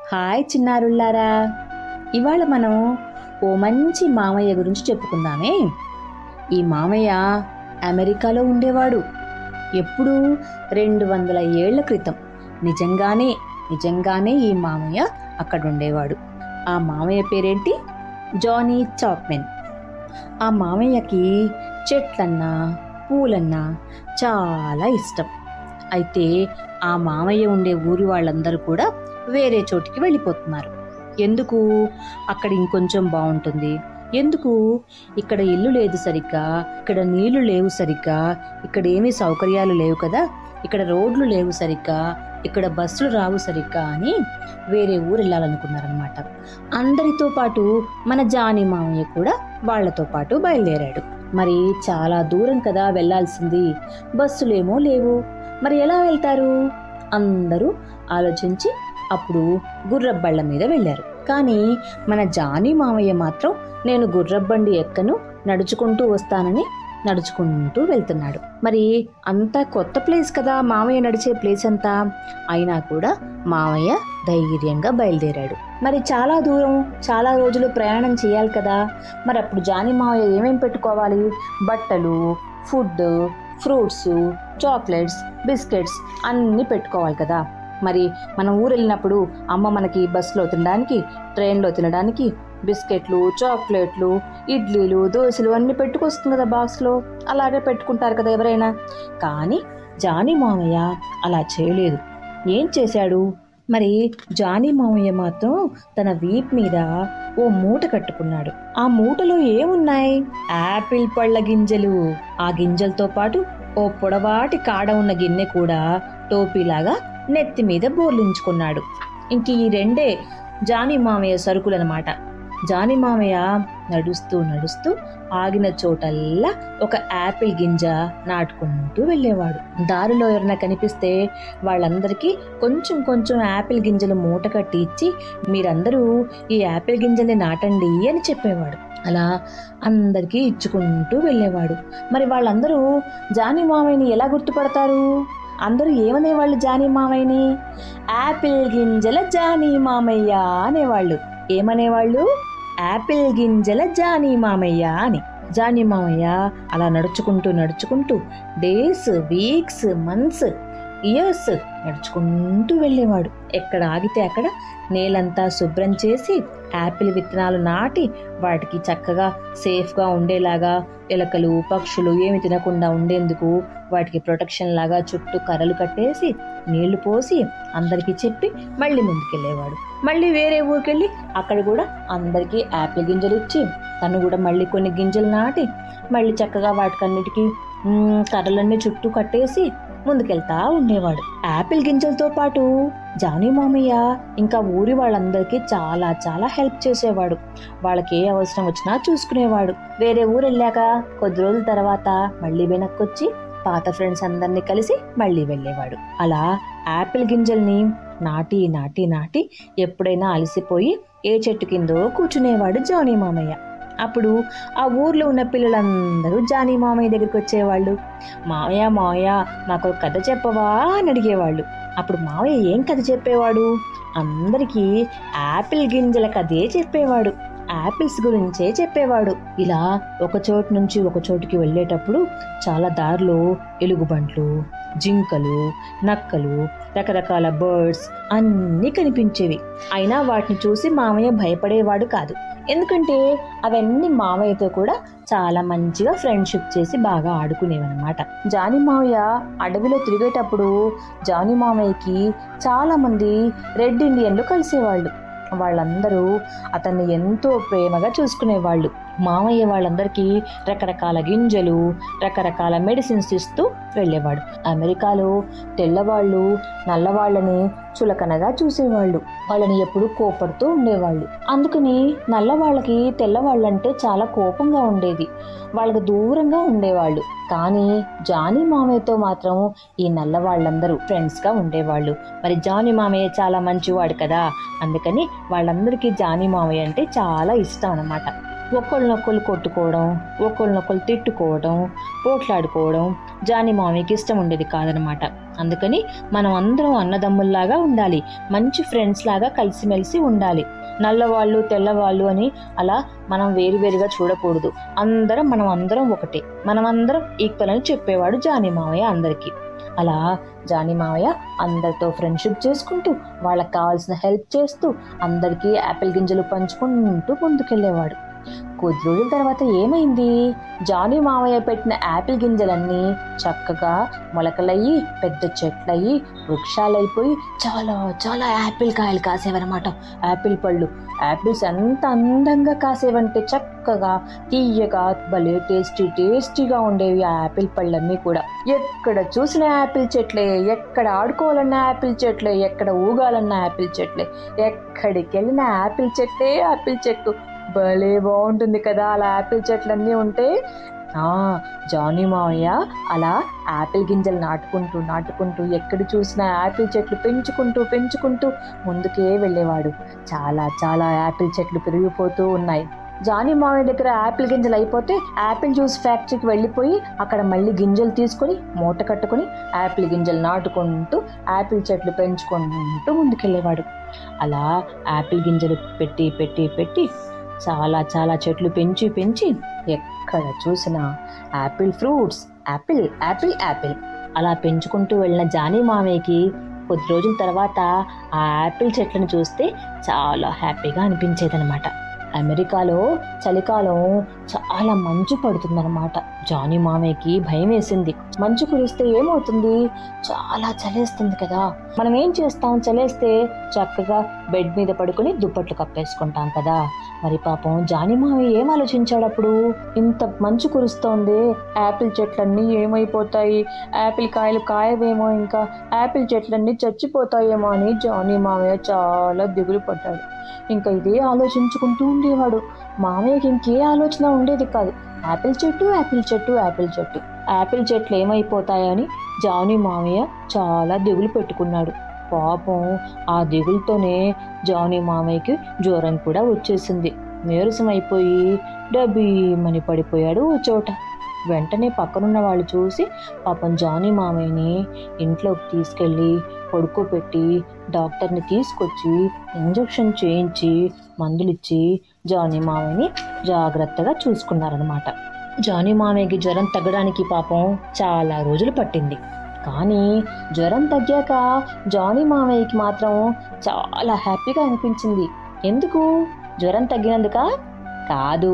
hi చిన్నారుల్లారా ఇవాళ మనం ఓ మంచి మామయ్య గురించి చెప్పుకుందామే ఈ మామయ్య అమెరికాలో ఉండేవాడు ఎప్పుడు రెండు వందల ఏళ్ల క్రితం నిజంగానే నిజంగానే ఈ మామయ్య అక్కడ ఉండేవాడు ఆ మామయ్య పేరేంటి జానీ చాప్మెన్ ఆ మామయ్యకి చెట్లన్నా పూలన్నా చాలా ఇష్టం అయితే ఆ మామయ్య ఉండే ఊరి వాళ్ళందరూ కూడా వేరే చోటికి వెళ్ళిపోతున్నారు ఎందుకు అక్కడ ఇంకొంచెం బాగుంటుంది ఎందుకు ఇక్కడ ఇల్లు లేదు సరిగ్గా ఇక్కడ నీళ్లు లేవు సరిగ్గా ఇక్కడ ఏమీ సౌకర్యాలు లేవు కదా ఇక్కడ రోడ్లు లేవు సరిగ్గా ఇక్కడ బస్సులు రావు సరిగ్గా అని వేరే ఊరు వెళ్ళాలనుకున్నారనమాట అందరితో పాటు మన జాని మామయ్య కూడా వాళ్ళతో పాటు బయలుదేరాడు మరి చాలా దూరం కదా వెళ్ళాల్సింది బస్సులేమో లేవు మరి ఎలా వెళ్తారు అందరూ ఆలోచించి అప్పుడు గుర్రబ్బళ్ళ మీద వెళ్ళారు కానీ మన జానీ మామయ్య మాత్రం నేను గుర్రబ్బండి ఎక్కను నడుచుకుంటూ వస్తానని నడుచుకుంటూ వెళ్తున్నాడు మరి అంతా కొత్త ప్లేస్ కదా మామయ్య నడిచే ప్లేస్ అంతా అయినా కూడా మామయ్య ధైర్యంగా బయలుదేరాడు మరి చాలా దూరం చాలా రోజులు ప్రయాణం చేయాలి కదా మరి అప్పుడు జానీ మామయ్య ఏమేం పెట్టుకోవాలి బట్టలు ఫుడ్ ఫ్రూట్స్ చాక్లెట్స్ బిస్కెట్స్ అన్నీ పెట్టుకోవాలి కదా మరి మనం ఊరు వెళ్ళినప్పుడు అమ్మ మనకి బస్సులో తినడానికి ట్రైన్లో తినడానికి బిస్కెట్లు చాక్లెట్లు ఇడ్లీలు దోశలు అన్నీ పెట్టుకొస్తుంది కదా బాక్స్లో అలాగే పెట్టుకుంటారు కదా ఎవరైనా కానీ జానీ మామయ్య అలా చేయలేదు ఏం చేశాడు మరి జానీ మామయ్య మాత్రం తన వీప్ మీద ఓ మూట కట్టుకున్నాడు ఆ మూటలో ఏమున్నాయి యాపిల్ పళ్ళ గింజలు ఆ గింజలతో పాటు ఓ పొడవాటి కాడ ఉన్న గిన్నె కూడా టోపీలాగా నెత్తి మీద బోర్లించుకున్నాడు ఇంక ఈ రెండే జానీ మామయ్య సరుకులనమాట జానీ మామయ్య నడుస్తూ నడుస్తూ ఆగిన చోటల్లా ఒక యాపిల్ గింజ నాటుకుంటూ వెళ్ళేవాడు దారిలో ఎవరైనా కనిపిస్తే వాళ్ళందరికీ కొంచెం కొంచెం యాపిల్ గింజలు మూట కట్టి ఇచ్చి మీరందరూ ఈ యాపిల్ గింజల్ని నాటండి అని చెప్పేవాడు అలా అందరికీ ఇచ్చుకుంటూ వెళ్ళేవాడు మరి వాళ్ళందరూ జానీ మామయ్యని ఎలా గుర్తుపడతారు అందరూ ఏమనేవాళ్ళు జానీ మామయ్యని యాపిల్ గింజల జానీ మామయ్య అనేవాళ్ళు ఏమనేవాళ్ళు యాపిల్ గింజల జానీ మామయ్య అని జానీ మామయ్య అలా నడుచుకుంటూ నడుచుకుంటూ డేస్ వీక్స్ మంత్స్ ఇయర్స్ నడుచుకుంటూ వెళ్ళేవాడు ఎక్కడ ఆగితే అక్కడ నేలంతా శుభ్రం చేసి యాపిల్ విత్తనాలు నాటి వాటికి చక్కగా సేఫ్గా ఉండేలాగా ఎలకలు పక్షులు ఏమి తినకుండా ఉండేందుకు వాటికి ప్రొటెక్షన్ లాగా చుట్టూ కర్రలు కట్టేసి నీళ్లు పోసి అందరికీ చెప్పి మళ్ళీ ముందుకెళ్ళేవాడు మళ్ళీ వేరే ఊరికెళ్ళి అక్కడ కూడా అందరికీ యాపిల్ గింజలు ఇచ్చి తను కూడా మళ్ళీ కొన్ని గింజలు నాటి మళ్ళీ చక్కగా వాటికన్నిటికీ మ్, కర్రలన్నీ చుట్టూ కట్టేసి ముందుకెళ్తా ఉండేవాడు యాపిల్ గింజలతో పాటు జానీ మామయ్య ఇంకా ఊరి వాళ్ళందరికీ చాలా చాలా హెల్ప్ చేసేవాడు వాళ్ళకి ఏ అవసరం వచ్చినా చూసుకునేవాడు వేరే ఊరు వెళ్ళాక కొద్ది రోజుల తర్వాత మళ్ళీ వెనక్కొచ్చి పాత ఫ్రెండ్స్ అందరినీ కలిసి మళ్ళీ వెళ్ళేవాడు అలా యాపిల్ గింజల్ని నాటి నాటి నాటి ఎప్పుడైనా అలసిపోయి ఏ చెట్టు కిందో కూర్చునేవాడు జానీ మామయ్య అప్పుడు ఆ ఊర్లో ఉన్న పిల్లలందరూ జానీ మామయ్య దగ్గరికి వచ్చేవాళ్ళు మావయ్య మావయ్య మాకు ఒక కథ చెప్పవా అని అడిగేవాళ్ళు అప్పుడు మావయ్య ఏం కథ చెప్పేవాడు అందరికీ యాపిల్ గింజల కథే చెప్పేవాడు యాపిల్స్ గురించే చెప్పేవాడు ఇలా ఒక చోటు నుంచి ఒక చోటుకి వెళ్ళేటప్పుడు చాలా దారిలో ఎలుగుబంట్లు జింకలు నక్కలు రకరకాల బర్డ్స్ అన్నీ కనిపించేవి అయినా వాటిని చూసి మామయ్య భయపడేవాడు కాదు ఎందుకంటే అవన్నీ మామయ్యతో కూడా చాలా మంచిగా ఫ్రెండ్షిప్ చేసి బాగా ఆడుకునేవన్నమాట జానీ మామయ్య అడవిలో తిరిగేటప్పుడు జానీ మామయ్యకి చాలా మంది రెడ్ ఇండియన్లు కలిసేవాళ్ళు వాళ్ళందరూ అతన్ని ఎంతో ప్రేమగా చూసుకునేవాళ్ళు మామయ్య వాళ్ళందరికీ రకరకాల గింజలు రకరకాల మెడిసిన్స్ ఇస్తూ వెళ్ళేవాడు అమెరికాలో తెల్లవాళ్ళు నల్లవాళ్ళని చులకనగా చూసేవాళ్ళు వాళ్ళని ఎప్పుడూ కోపడుతూ ఉండేవాళ్ళు అందుకని నల్లవాళ్ళకి తెల్లవాళ్ళంటే చాలా కోపంగా ఉండేది వాళ్ళకి దూరంగా ఉండేవాళ్ళు కానీ జానీ మామయ్యతో మాత్రం ఈ నల్లవాళ్ళందరూ ఫ్రెండ్స్గా ఉండేవాళ్ళు మరి జానీ మామయ్య చాలా మంచివాడు కదా అందుకని వాళ్ళందరికీ జానీ మామయ్య అంటే చాలా ఇష్టం అన్నమాట ఒకళ్ళనొకళ్ళు కొట్టుకోవడం ఒకళ్ళనొకళ్ళు తిట్టుకోవడం పోట్లాడుకోవడం జాని మామయ్యకి ఇష్టం ఉండేది కాదనమాట అందుకని మనం అందరం అన్నదమ్ముల్లాగా ఉండాలి మంచి ఫ్రెండ్స్ లాగా కలిసిమెలిసి ఉండాలి నల్లవాళ్ళు తెల్లవాళ్ళు అని అలా మనం వేరువేరుగా చూడకూడదు అందరం మనం అందరం ఒకటే మనం అందరం ఈక్వల్ అని చెప్పేవాడు జాని మామయ్య అందరికీ అలా జాని మామయ్య అందరితో ఫ్రెండ్షిప్ చేసుకుంటూ వాళ్ళకి కావాల్సిన హెల్ప్ చేస్తూ అందరికీ యాపిల్ గింజలు పంచుకుంటూ ముందుకెళ్ళేవాడు కొద్ది రోజుల తర్వాత ఏమైంది జానీ మామయ్య పెట్టిన యాపిల్ గింజలన్నీ చక్కగా మొలకలయ్యి పెద్ద చెట్లయ్యి వృక్షాలైపోయి చాలా చాలా యాపిల్ కాయలు కాసేవన్నమాట యాపిల్ పళ్ళు యాపిల్స్ ఎంత అందంగా కాసేవంటే చక్కగా తీయగా భలే టేస్టీ టేస్టీగా ఉండేవి ఆ యాపిల్ పళ్ళన్నీ కూడా ఎక్కడ చూసిన యాపిల్ చెట్లే ఎక్కడ ఆడుకోవాలన్న యాపిల్ చెట్లే ఎక్కడ ఊగాలన్న యాపిల్ చెట్లే ఎక్కడికి వెళ్ళిన యాపిల్ చెట్లే యాపిల్ చెట్టు భలే బాగుంటుంది కదా అలా యాపిల్ చెట్లన్నీ ఉంటే ఆ జానీ మావయ్య అలా యాపిల్ గింజలు నాటుకుంటూ నాటుకుంటూ ఎక్కడ చూసినా యాపిల్ చెట్లు పెంచుకుంటూ పెంచుకుంటూ ముందుకే వెళ్ళేవాడు చాలా చాలా యాపిల్ చెట్లు పెరిగిపోతూ ఉన్నాయి జానీ మావయ్య దగ్గర యాపిల్ గింజలు అయిపోతే యాపిల్ జ్యూస్ ఫ్యాక్టరీకి వెళ్ళిపోయి అక్కడ మళ్ళీ గింజలు తీసుకొని మూట కట్టుకొని యాపిల్ గింజలు నాటుకుంటూ యాపిల్ చెట్లు పెంచుకుంటూ ముందుకెళ్ళేవాడు అలా యాపిల్ గింజలు పెట్టి పెట్టి పెట్టి చాలా చాలా చెట్లు పెంచి పెంచి ఎక్కడ చూసినా apple fruits apple apple apple అలా పెంచుకుంటూ వెళ్ళిన జానీ మామయ్యకి కొద్ది రోజుల తర్వాత ఆ యాపిల్ చెట్లను చూస్తే చాలా హ్యాపీగా అనిపించేదనమాట అమెరికాలో చలికాలం చాలా మంచు పడుతుందన్నమాట జానీ మామయ్యకి భయం వేసింది మంచు కురిస్తే ఏమవుతుంది చాలా చలేస్తుంది కదా మనం ఏం చేస్తాం చలేస్తే చక్కగా బెడ్ మీద పడుకొని దుప్పట్లు కప్పేసుకుంటాం కదా మరి పాపం జానీ మామయ్య ఏం ఆలోచించాడు అప్పుడు ఇంత మంచు కురుస్తోంది యాపిల్ చెట్లన్నీ ఏమైపోతాయి యాపిల్ కాయలు కాయవేమో ఇంకా యాపిల్ చెట్లన్నీ చచ్చిపోతాయేమో అని జానీ మామయ్య చాలా దిగులు పడ్డాడు ఇంకా ఇదే ఆలోచించుకుంటూ ఉండేవాడు మామయ్యకి ఇంకే ఆలోచన ఉండేది కాదు యాపిల్ చెట్టు యాపిల్ చెట్టు యాపిల్ చెట్టు యాపిల్ చెట్లు ఏమైపోతాయని జానీ మామయ్య చాలా దిగులు పెట్టుకున్నాడు పాపం ఆ దిగులతోనే జానీ మామయ్యకి జ్వరం కూడా వచ్చేసింది నీరసం అయిపోయి డబ్బీమని పడిపోయాడు ఓ చోట వెంటనే పక్కనున్న వాళ్ళు చూసి పాపం జానీ మామయ్యని ఇంట్లోకి తీసుకెళ్ళి పడుకోబెట్టి డాక్టర్ని తీసుకొచ్చి ఇంజెక్షన్ చేయించి మందులిచ్చి జానీ మామయ్యని జాగ్రత్తగా చూసుకున్నారనమాట జానీ మామయ్యకి జ్వరం తగ్గడానికి పాపం చాలా రోజులు పట్టింది కానీ జ్వరం తగ్గాక జానీ మామయ్యకి మాత్రం చాలా హ్యాపీగా అనిపించింది ఎందుకు జ్వరం తగ్గినందుక కాదు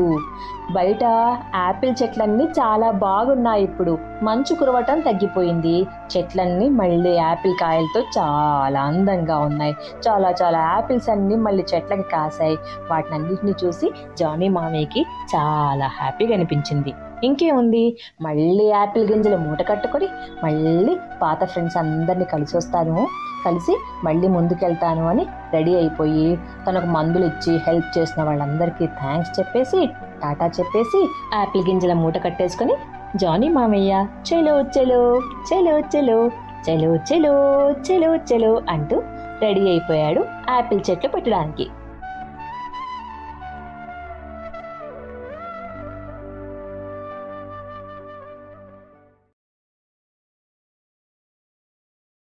బయట యాపిల్ చెట్లన్నీ చాలా బాగున్నాయి ఇప్పుడు మంచు కురవటం తగ్గిపోయింది చెట్లన్నీ మళ్ళీ యాపిల్ కాయలతో చాలా అందంగా ఉన్నాయి చాలా చాలా యాపిల్స్ అన్నీ మళ్ళీ చెట్లకి కాసాయి వాటిని అన్నింటినీ చూసి జానీ మామయ్యకి చాలా హ్యాపీగా అనిపించింది ఇంకేముంది మళ్ళీ యాపిల్ గింజలు మూట కట్టుకొని మళ్ళీ పాత ఫ్రెండ్స్ అందరినీ కలిసి వస్తాను కలిసి మళ్ళీ ముందుకెళ్తాను అని రెడీ అయిపోయి తనకు మందులు ఇచ్చి హెల్ప్ చేసిన వాళ్ళందరికీ థ్యాంక్స్ చెప్పేసి టాటా చెప్పేసి యాపిల్ గింజల మూట కట్టేసుకొని జానీ మామయ్య చెలో చెలో చెలో చెలో చెలో చెలో చెలో చెలో అంటూ రెడీ అయిపోయాడు యాపిల్ చెట్లు పెట్టడానికి